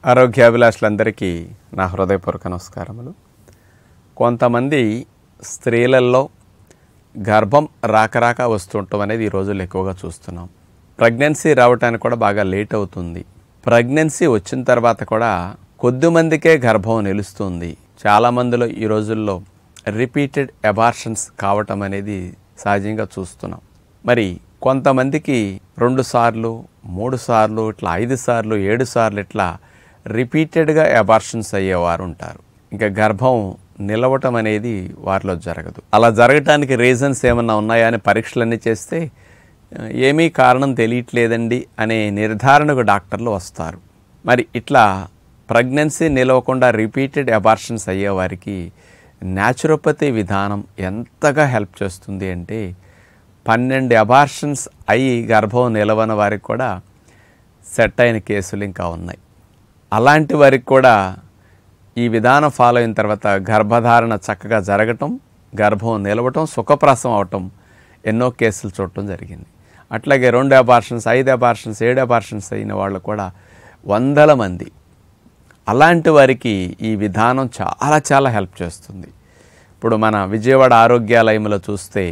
ఆరోగ్యాభిలాషులందరికీ నా హృదయపూర్వక నమస్కారములు కొంతమంది స్త్రీలలో గర్భం రాక రాక వస్తుండటం అనేది ఈ రోజుల్లో ఎక్కువగా చూస్తున్నాం ప్రెగ్నెన్సీ రావటానికి కూడా బాగా లేట్ అవుతుంది ప్రెగ్నెన్సీ వచ్చిన తర్వాత కూడా కొద్ది మందికే గర్భం నిలుస్తుంది చాలా మందిలో ఈ రోజుల్లో రిపీటెడ్ అబార్షన్స్ కావటం అనేది సహజంగా చూస్తున్నాం మరి కొంతమందికి రెండు సార్లు మూడు సార్లు ఇట్లా ఐదు సార్లు ఏడు సార్లు ఇట్లా రిపీటెడ్గా అబార్షన్స్ అయ్యేవారు ఉంటారు ఇంకా గర్భం నిలవటం అనేది వారిలో జరగదు అలా జరగటానికి రీజన్స్ ఏమన్నా ఉన్నాయా అని పరీక్షలన్నీ చేస్తే ఆ, ఏమీ కారణం తెలియట్లేదండి అనే నిర్ధారణకు డాక్టర్లు వస్తారు మరి ఇట్లా ప్రెగ్నెన్సీ నిలవకుండా రిపీటెడ్ అబార్షన్స్ అయ్యేవారికి న్యాచురోపతి విధానం ఎంతగా హెల్ప్ చేస్తుంది అంటే పన్నెండు అబార్షన్స్ అయ్యి గర్భం నిలవని వారికి కూడా సెట్ అయిన కేసులు ఇంకా ఉన్నాయి అలాంటి వారికి కూడా ఈ విధానం ఫాలో అయిన తర్వాత గర్భధారణ చక్కగా జరగటం గర్భం నిలవటం సుఖప్రసం అవటం ఎన్నో కేసులు చూడటం జరిగింది అట్లాగే రెండు అబార్షన్స్ ఐదు అబార్షన్స్ ఏడు అబార్షన్స్ అయిన వాళ్ళు కూడా వందల మంది అలాంటి వారికి ఈ విధానం చాలా చాలా హెల్ప్ చేస్తుంది ఇప్పుడు మన విజయవాడ ఆరోగ్యాలయంలో చూస్తే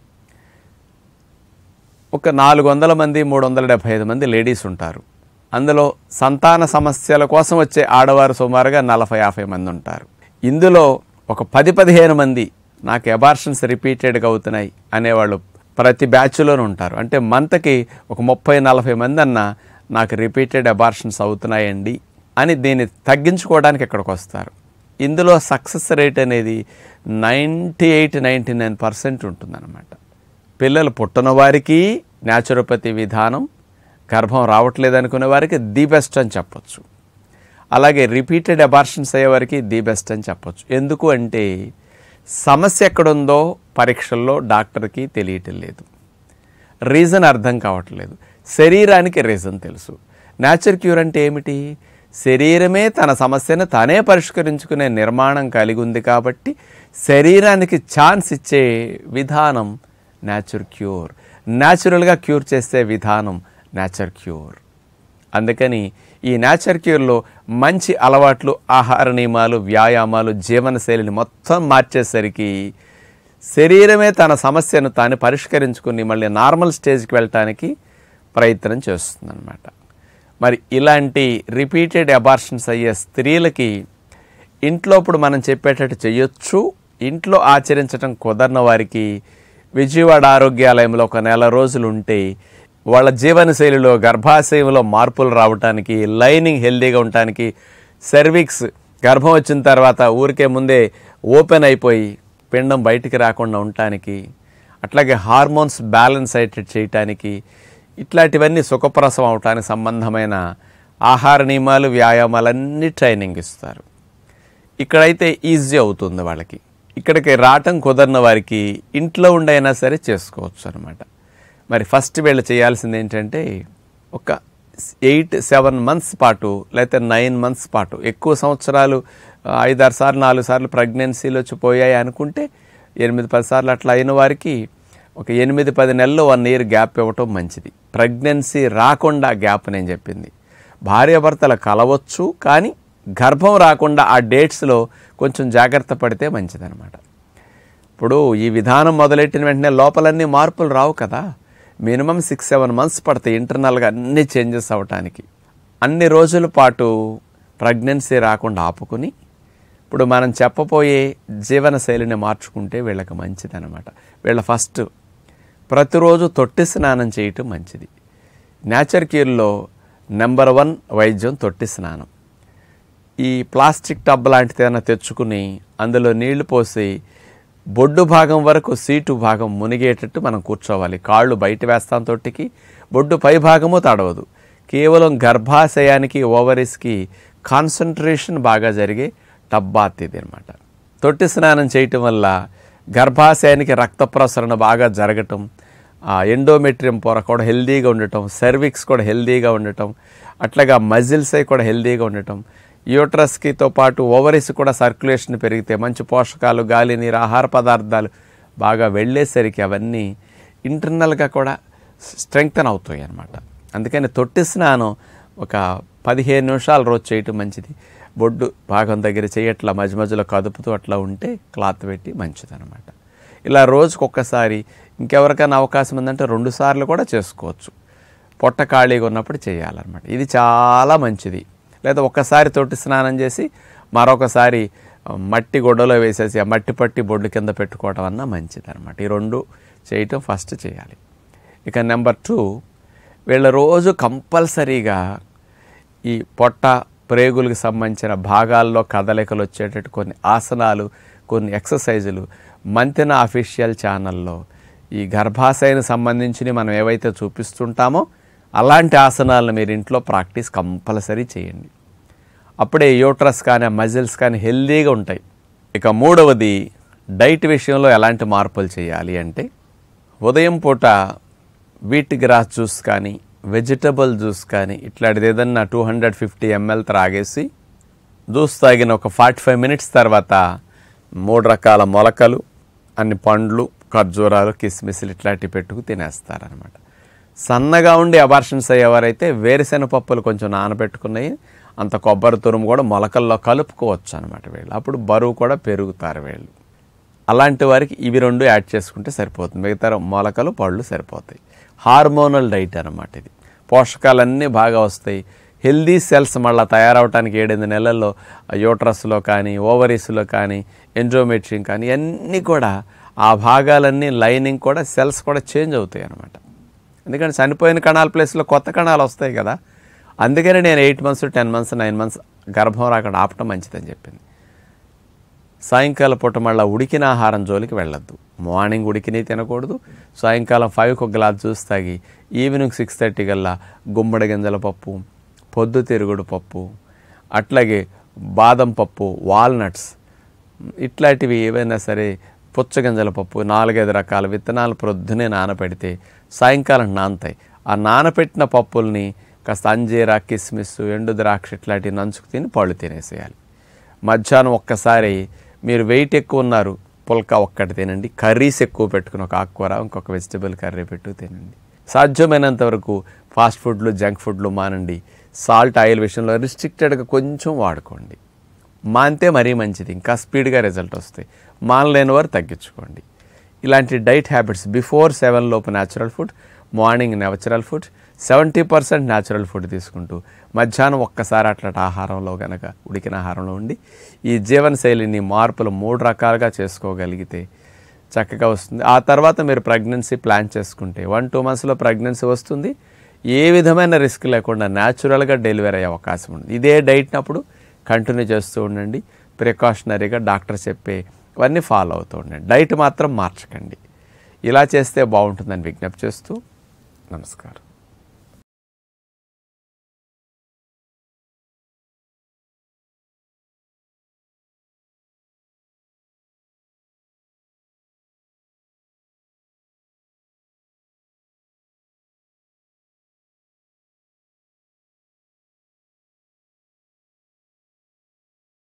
ఒక నాలుగు వందల మంది మూడు వందల డెబ్భై ఐదు మంది లేడీస్ ఉంటారు అందులో సంతాన సమస్యల కోసం వచ్చే ఆడవారు సుమారుగా నలభై యాభై మంది ఉంటారు ఇందులో ఒక పది పదిహేను మంది నాకు అబార్షన్స్ రిపీటెడ్గా అవుతున్నాయి అనేవాళ్ళు ప్రతి బ్యాచ్లోనూ ఉంటారు అంటే మంత్కి ఒక ముప్పై నలభై మంది అన్న నాకు రిపీటెడ్ అబార్షన్స్ అవుతున్నాయండి అని దీన్ని తగ్గించుకోవడానికి ఇక్కడికి వస్తారు ఇందులో సక్సెస్ రేట్ అనేది ninety eight ninety nine percent ఉంటుందన్నమాట పిల్లలు పుట్టిన వారికి న్యాచురోపతి విధానం గర్భం రావట్లేదు అనుకునే వారికి ది బెస్ట్ అని చెప్పొచ్చు అలాగే రిపీటెడ్ అబార్షన్స్ అయ్యేవారికి ది బెస్ట్ అని చెప్పొచ్చు ఎందుకు అంటే సమస్య ఎక్కడుందో పరీక్షల్లో డాక్టర్కి తెలియటం లేదు రీజన్ అర్థం కావట్లేదు శరీరానికి రీజన్ తెలుసు న్యాచురల్ క్యూర్ అంటే ఏమిటి శరీరమే తన సమస్యను తానే పరిష్కరించుకునే నిర్మాణం కలిగి ఉంది కాబట్టి శరీరానికి ఛాన్స్ ఇచ్చే విధానం న్యాచురల్ క్యూర్ న్యాచురల్గా క్యూర్ చేసే విధానం న్యాచురల్ క్యూర్ అందుకని ఈ నేచర్ క్యూర్లో మంచి అలవాట్లు ఆహార నియమాలు వ్యాయామాలు జీవనశైలిని మొత్తం మార్చేసరికి శరీరమే తన సమస్యను తాను పరిష్కరించుకుని మళ్ళీ నార్మల్ స్టేజ్కి వెళ్ళటానికి ప్రయత్నం చేస్తుందన్నమాట మరి ఇలాంటి రిపీటెడ్ అబార్షన్స్ అయ్యే స్త్రీలకి ఇంట్లో ఇప్పుడు మనం చెప్పేటట్టు చేయొచ్చు ఇంట్లో ఆచరించడం కుదరని వారికి విజయవాడ ఆరోగ్యాలయంలో ఒక నెల రోజులు ఉంటే వాళ్ళ జీవనశైలిలో గర్భాశయంలో మార్పులు రావటానికి లైనింగ్ హెల్దీగా ఉండటానికి సెర్విక్స్ గర్భం వచ్చిన తర్వాత ఊరికే ముందే ఓపెన్ అయిపోయి పిండం బయటికి రాకుండా ఉండటానికి అట్లాగే హార్మోన్స్ బ్యాలెన్స్ అయ్యేటట్టు చేయటానికి ఇట్లాంటివన్నీ సుఖప్రసవం అవటానికి సంబంధమైన ఆహార నియమాలు వ్యాయామాలన్నీ ట్రైనింగ్ ఇస్తారు ఇక్కడైతే ఈజీ అవుతుంది వాళ్ళకి ఇక్కడికి రావటం కుదరిన వారికి ఇంట్లో ఉండైనా సరే చేసుకోవచ్చు అనమాట మరి ఫస్ట్ వీళ్ళు చేయాల్సింది ఏంటంటే ఒక ఎయిట్ సెవెన్ మంత్స్ పాటు లేకపోతే నైన్ మంత్స్ పాటు ఎక్కువ సంవత్సరాలు ఆ, ఐదారు సార్లు నాలుగు సార్లు ప్రెగ్నెన్సీలు వచ్చి పోయాయి అనుకుంటే ఎనిమిది పది సార్లు అట్లా అయిన వారికి ఒక ఎనిమిది పది నెలలు వన్ ఇయర్ గ్యాప్ ఇవ్వటం మంచిది ప్రెగ్నెన్సీ రాకుండా గ్యాప్ నేను చెప్పింది భార్యాభర్తలు కలవచ్చు కానీ గర్భం రాకుండా ఆ డేట్స్లో కొంచెం జాగ్రత్త పడితే మంచిదన్నమాట ఇప్పుడు ఈ విధానం మొదలెట్టిన వెంటనే లోపలన్నీ మార్పులు రావు కదా మినిమం సిక్స్ సెవెన్ మంత్స్ పడతాయి ఇంటర్నల్గా అన్ని చేంజెస్ అవ్వటానికి అన్ని రోజుల పాటు ప్రెగ్నెన్సీ రాకుండా ఆపుకుని ఇప్పుడు మనం చెప్పబోయే జీవన శైలిని మార్చుకుంటే వీళ్ళకి మంచిదన్నమాట వీళ్ళ ఫస్ట్ ప్రతిరోజు తొట్టి స్నానం చేయటం మంచిది నేచర్ క్యూర్లో నెంబర్ వన్ వైద్యం తొట్టి స్నానం ఈ ప్లాస్టిక్ టబ్ లాంటిది ఏదైనా తెచ్చుకుని అందులో నీళ్లు పోసి బొడ్డు భాగం వరకు సీటు భాగం మునిగేటట్టు మనం కూర్చోవాలి కాళ్ళు బయట వేస్తాం తొట్టికి బొడ్డు పై భాగము తడవదు కేవలం గర్భాశయానికి ఓవరీస్కి కాన్సన్ట్రేషన్ బాగా జరిగే టబ్ బాత్ ఇది అనమాట తొట్టి స్నానం చేయటం వల్ల గర్భాశయానికి రక్త ప్రసరణ బాగా జరగటం ఆ ఎండోమెట్రియం పొర కూడా హెల్దీగా ఉండటం సర్విక్స్ కూడా హెల్దీగా ఉండటం అట్లాగా మజిల్స్ అవి కూడా హెల్దీగా ఉండటం యూట్రస్కితో పాటు ఓవరీస్ కూడా సర్క్యులేషన్ పెరిగితే మంచి పోషకాలు గాలి నీరు ఆహార పదార్థాలు బాగా వెళ్ళేసరికి అవన్నీ ఇంటర్నల్గా కూడా స్ట్రెంగ్తన్ అవుతాయి అన్నమాట అందుకని తొట్టి స్నానం ఒక పదిహేను నిమిషాలు రోజు చేయటం మంచిది బొడ్డు భాగం దగ్గర చేయట్లా మధ్య మధ్యలో కదుపుతూ అట్లా ఉంటే క్లాత్ పెట్టి మంచిదన్నమాట ఇలా రోజుకు ఒక్కసారి ఇంకెవరికైనా అవకాశం ఉందంటే రెండు సార్లు కూడా చేసుకోవచ్చు పొట్ట ఖాళీగా ఉన్నప్పుడు చేయాలన్నమాట ఇది చాలా మంచిది లేదా ఒక్కసారి తోటి స్నానం చేసి మరొకసారి ఆ, మట్టి గొడ్డలో వేసేసి ఆ మట్టి పట్టి బొడ్డు కింద పెట్టుకోవడం అన్న మంచిది అనమాట ఈ రెండు చేయటం ఫస్ట్ చేయాలి ఇక నెంబర్ టూ వీళ్ళ రోజు కంపల్సరీగా ఈ పొట్ట ప్రేగులకు సంబంధించిన భాగాల్లో కదలికలు వచ్చేటట్టు కొన్ని ఆసనాలు కొన్ని ఎక్సర్సైజులు మంతెన అఫీషియల్ ఛానల్లో ఈ గర్భాశయానికి సంబంధించి మనం ఏవైతే చూపిస్తుంటామో అలాంటి ఆసనాలను మీరు ఇంట్లో ప్రాక్టీస్ కంపల్సరీ చేయండి అప్పుడే యూట్రస్ కానీ మజిల్స్ కానీ హెల్దీగా ఉంటాయి ఇక మూడవది డైట్ విషయంలో ఎలాంటి మార్పులు చేయాలి అంటే ఉదయం పూట వీట్ గ్రాస్ జ్యూస్ కానీ వెజిటబుల్ జ్యూస్ కానీ ఇట్లాంటిది ఏదన్నా టూ హండ్రెడ్ ఫిఫ్టీ ఎంఎల్ త్రాగేసి జ్యూస్ తాగిన ఒక ఫార్టీ ఫైవ్ మినిట్స్ తర్వాత మూడు రకాల మొలకలు అన్ని పండ్లు ఖర్జూరాలు కిస్మిస్లు ఇట్లాంటివి పెట్టుకు తినేస్తారనమాట సన్నగా ఉండి అబార్షన్స్ అయ్యేవారైతే వేరుశెనగ పప్పులు కొంచెం నానబెట్టుకున్నాయి అంత కొబ్బరి తురుము కూడా మొలకల్లో కలుపుకోవచ్చు అనమాట వీళ్ళు అప్పుడు బరువు కూడా పెరుగుతారు వీళ్ళు అలాంటి వారికి ఇవి రెండు యాడ్ చేసుకుంటే సరిపోతుంది మిగతా మొలకలు పళ్ళు సరిపోతాయి హార్మోనల్ డైట్ అనమాట ఇది పోషకాలన్నీ బాగా వస్తాయి హెల్దీ సెల్స్ మళ్ళీ తయారవడానికి ఏడెనిమిది నెలల్లో యూట్రస్లో కానీ ఓవరీస్లో కానీ ఎండ్రోమెట్రియం కానీ ఇవన్నీ కూడా ఆ భాగాలన్నీ లైనింగ్ కూడా సెల్స్ కూడా చేంజ్ అవుతాయి అనమాట ఎందుకంటే చనిపోయిన కణాల ప్లేస్లో కొత్త కణాలు వస్తాయి కదా అందుకని నేను eight months ten months nine months గర్భం రాకుండా ఆపటం మంచిదని చెప్పింది సాయంకాలం పూట మళ్ళీ ఉడికిన ఆహారం జోలికి వెళ్ళొద్దు మార్నింగ్ ఉడికినవి తినకూడదు సాయంకాలం ఫైవ్కి ఒక గ్లాస్ జ్యూస్ తాగి ఈవినింగ్ సిక్స్ థర్టీ కల్లా గుమ్మడి గింజల పప్పు పొద్దుతిరుగుడు పప్పు అట్లాగే బాదం పప్పు వాల్నట్స్ ఇట్లాంటివి ఏవైనా సరే పుచ్చగింజల పప్పు నాలుగైదు రకాల విత్తనాలు ప్రొద్దునే నానపెడితే సాయంకాలం నానతాయి ఆ నానపెట్టిన పప్పుల్ని కాస్త అంజీరా కిస్మిస్ ఎండు ద్రాక్ష ఇట్లాంటివి నంచుకు తిని పళ్ళు తినేసేయాలి మధ్యాహ్నం ఒక్కసారి మీరు వెయిట్ ఎక్కువ ఉన్నారు పుల్కా ఒక్కటి తినండి కర్రీస్ ఎక్కువ పెట్టుకుని ఒక ఆకుకూర ఇంకొక వెజిటబుల్ కర్రీ పెట్టు తినండి సాధ్యమైనంత వరకు ఫాస్ట్ ఫుడ్లు జంక్ ఫుడ్లు మానండి సాల్ట్ ఆయిల్ విషయంలో రిస్ట్రిక్టెడ్గా కొంచెం వాడుకోండి మానితే మరీ మంచిది ఇంకా స్పీడ్గా రిజల్ట్ వస్తాయి మానలేని వారు తగ్గించుకోండి ఇలాంటి డైట్ హ్యాబిట్స్ బిఫోర్ సెవెన్ లోపు natural food morning natural food seventy percent natural food తీసుకుంటూ మధ్యాహ్నం ఒక్కసారి అట్లాంటి ఆహారంలో గనక ఉడికిన ఆహారంలో ఉండి ఈ జీవనశైలిని మార్పులు మూడు రకాలుగా చేసుకోగలిగితే చక్కగా వస్తుంది ఆ తర్వాత మీరు ప్రెగ్నెన్సీ ప్లాన్ చేసుకుంటే వన్ టూ మంత్స్లో ప్రెగ్నెన్సీ వస్తుంది ఏ విధమైన రిస్క్ లేకుండా న్యాచురల్గా డెలివరీ అయ్యే అవకాశం ఉంది ఇదే డైట్నప్పుడు కంటిన్యూ చేస్తూ ఉండండి ప్రికాషనరీగా డాక్టర్ చెప్పే ఇవన్నీ ఫాలో అవుతూ ఉండండి డైట్ మాత్రం మార్చకండి ఇలా చేస్తే బాగుంటుందని విజ్ఞప్తి చేస్తూ నమస్కారం